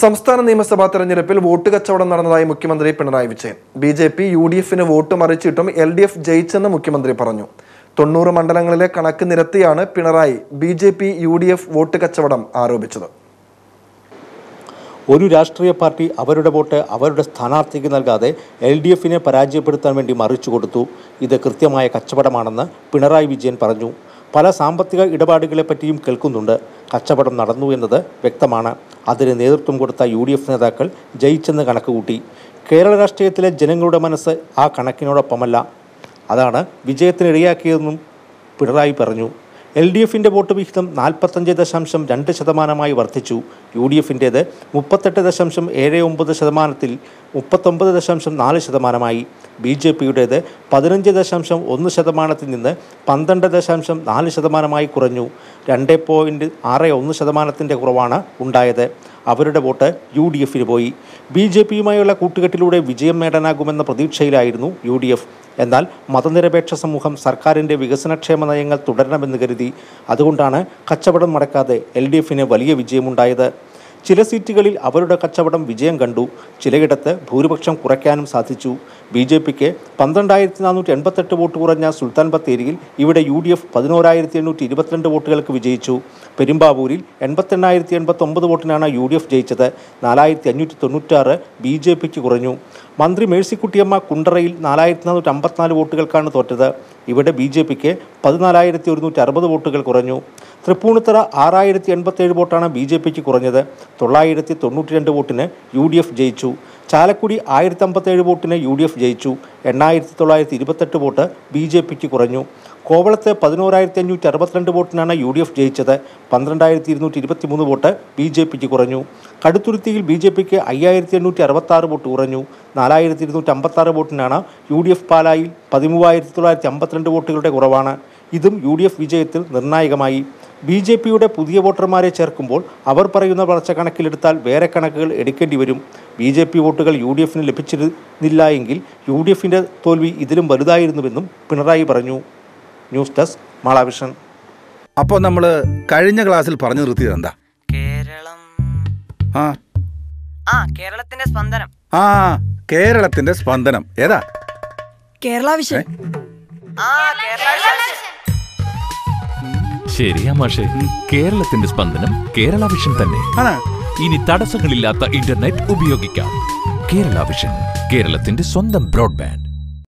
സംസ്ഥാന നിയമസഭാ തെരഞ്ഞെടുപ്പിൽ വോട്ട് കച്ചവടം നടന്നതായി മുഖ്യമന്ത്രി Pinarayi Vijayan B J P U D എഫിന് വോട്ട് മറിച്ചിട്ടും എൽ ഡി എഫ് ജയിച്ചെന്ന് മുഖ്യമന്ത്രി പറഞ്ഞു തൊണ്ണൂറ് മണ്ഡലങ്ങളിലെ കണക്ക് നിരത്തിയാണ് Pinarayi B J P U D F vote കച്ചവടം ആരോപിച്ചത് ഒരു രാഷ്ട്രീയ പാർട്ടി അവരുടെ വോട്ട് അവരുടെ സ്ഥാനാർത്ഥിക്ക് നൽകാതെ എൽ ഡി എഫിനെ പരാജയപ്പെടുത്താൻ വേണ്ടി മറിച്ചു കൊടുത്തു ഇത് കൃത്യമായ കച്ചവടമാണെന്ന് പിണറായി വിജയൻ പറഞ്ഞു പല സാമ്പത്തിക ഇടപാടുകളെ പറ്റിയും കേൾക്കുന്നുണ്ട് കച്ചവടം നടന്നു എന്നത് വ്യക്തമാണ് അതിന് നേതൃത്വം കൊടുത്ത യു ഡി എഫ് നേതാക്കൾ ജയിച്ചെന്ന് കണക്കുകൂട്ടി കേരള രാഷ്ട്രീയത്തിലെ ജനങ്ങളുടെ മനസ്സ് ആ കണക്കിനോടൊപ്പമല്ല അതാണ് വിജയത്തിനിടയാക്കിയതെന്നും പിണറായി പറഞ്ഞു എൽ ഡി എഫിൻ്റെ വോട്ട് വിഹിതം നാൽപ്പത്തഞ്ച് ദശാംശം രണ്ട് ശതമാനമായി വർദ്ധിച്ചു യു ഡി എഫിൻ്റേത് മുപ്പത്തെട്ട് ദശാംശം ഏഴ് ഒമ്പത് ശതമാനത്തിൽ മുപ്പത്തൊമ്പത് ദശാംശം നാല് ശതമാനമായി ബി ജെ പിയുടേത് പതിനഞ്ച് ദശാംശം ഒന്ന് ശതമാനത്തിൽ നിന്ന് പന്ത്രണ്ട് ദശാംശം നാല് ശതമാനമായി കുറഞ്ഞു രണ്ട് പോയിൻറ്റ് ആറ് ഒന്ന് ശതമാനത്തിൻ്റെ കുറവാണ് ഉണ്ടായത് അവരുടെ വോട്ട് യു ഡി എഫിന് പോയി ബി ജെ പിയുമായുള്ള കൂട്ടുകെട്ടിലൂടെ വിജയം നേടാനാകുമെന്ന പ്രതീക്ഷയിലായിരുന്നു യു ഡി എഫ് എന്നാൽ മതനിരപേക്ഷ സമൂഹം സർക്കാരിൻ്റെ വികസനക്ഷേമ നയങ്ങൾ തുടരണമെന്ന് കരുതി അതുകൊണ്ടാണ് കച്ചവടം നടക്കാതെ എൽ ഡി എഫിന് വലിയ വിജയമുണ്ടായത് ചില സീറ്റുകളിൽ അവരുടെ കച്ചവടം വിജയം കണ്ടു ചിലയിടത്ത് ഭൂരിപക്ഷം കുറയ്ക്കാനും സാധിച്ചു ബി ജെ പിക്ക് പന്ത്രണ്ടായിരത്തി നാനൂറ്റി എൺപത്തെട്ട് വോട്ട് കുറഞ്ഞ സുൽത്താൻ ബത്തേരിയിൽ ഇവിടെ യു ഡി എഫ് പതിനോരായിരത്തി എണ്ണൂറ്റി ഇരുപത്തിരണ്ട് വോട്ടുകൾക്ക് വിജയിച്ചു പെരുമ്പാവൂരിൽ എൺപത്തെണ്ണായിരത്തി എൺപത്തൊമ്പത് വോട്ടിനാണ് യു ഡി എഫ് ജയിച്ചത് നാലായിരത്തി അഞ്ഞൂറ്റി തൊണ്ണൂറ്റാറ് ബി ജെ പിക്ക് കുറഞ്ഞു മന്ത്രി മേഴ്സിക്കുട്ടിയമ്മ കുണ്ടറയിൽ നാലായിരത്തി നാനൂറ്റി അമ്പത്തിനാല് വോട്ടുകൾക്കാണ് തോറ്റത് ഇവിടെ ബി ജെ പിക്ക് പതിനാലായിരത്തി ഒരുന്നൂറ്റി അറുപത് വോട്ടുകൾ കുറഞ്ഞു തൃപ്പൂണിത്തറ ആറായിരത്തി എൺപത്തേഴ് വോട്ടാണ് ബി ജെ പിക്ക് കുറഞ്ഞത് തൊള്ളായിരത്തി തൊണ്ണൂറ്റി രണ്ട് വോട്ടിന് യു ഡി എഫ് ജയിച്ചു ചാലക്കുടി ആയിരത്തി അമ്പത്തേഴ് വോട്ടിന് യു ഡി എഫ് ജയിച്ചു എണ്ണായിരത്തി തൊള്ളായിരത്തി ഇരുപത്തെട്ട് വോട്ട് ബി ജെ പിക്ക് കുറഞ്ഞു കോവളത്ത് പതിനോരായിരത്തി അഞ്ഞൂറ്റി അറുപത്തിരണ്ട് വോട്ടിനാണ് യു ഡി എഫ് ജയിച്ചത് പന്ത്രണ്ടായിരത്തി ഇരുന്നൂറ്റി ഇരുപത്തി മൂന്ന് വോട്ട് ബി ജെ പിക്ക് കുറഞ്ഞു കടുത്തുരുത്തിയിൽ ബി ജെ പിക്ക് അയ്യായിരത്തി എണ്ണൂറ്റി അറുപത്താറ് വോട്ട് കുറഞ്ഞു നാലായിരത്തി ഇരുന്നൂറ്റി അമ്പത്താറ് വോട്ടിനാണ് യു ഡി എഫ് പാലായിൽ പതിമൂവായിരത്തി തൊള്ളായിരത്തി അമ്പത്തിരണ്ട് വോട്ടുകളുടെ കുറവാണ് ഇതും യു ഡി എഫ് വിജയത്തിൽ നിർണായകമായി ബി ജെ പിയുടെ പുതിയ വോട്ടർമാരെ ചേർക്കുമ്പോൾ അവർ പറയുന്ന വളർച്ച കണക്കിലെടുത്താൽ വേറെ കണക്കുകൾ എടുക്കേണ്ടി വരും ബി ജെ പി വോട്ടുകൾ യു ഡി എഫിന് ലഭിച്ചിരുന്നില്ല എങ്കിൽ യു ഡി എഫിൻ്റെ തോൽവി ഇതിലും വലുതായിരുന്നുവെന്നും പിണറായി പറഞ്ഞു ന്യൂസ് ഡെസ്ക് മാളാവിഷൻ അപ്പോൾ നമ്മൾ കഴിഞ്ഞ ക്ലാസ്സിൽ പറഞ്ഞു നിർത്തിയത് എന്താ കേരളം ആ ആ കേരളത്തിന്റെ സ്പന്ദനം ആ കേരളത്തിന്റെ സ്പന്ദനം ഏതാ കേരള വിഷൻ ആ കേരള ശരിയാ മാഷെ കേരളത്തിന്റെ സ്പന്ദനം കേരള വിഷൻ തന്നെ ആണോ ഇനി തടസ്സങ്ങളില്ലാത്ത ഇന്റർനെറ്റ് ഉപയോഗിക്കാം കേരള വിഷൻ കേരളത്തിന്റെ സ്വന്തം ബ്രോഡ്ബാൻഡ്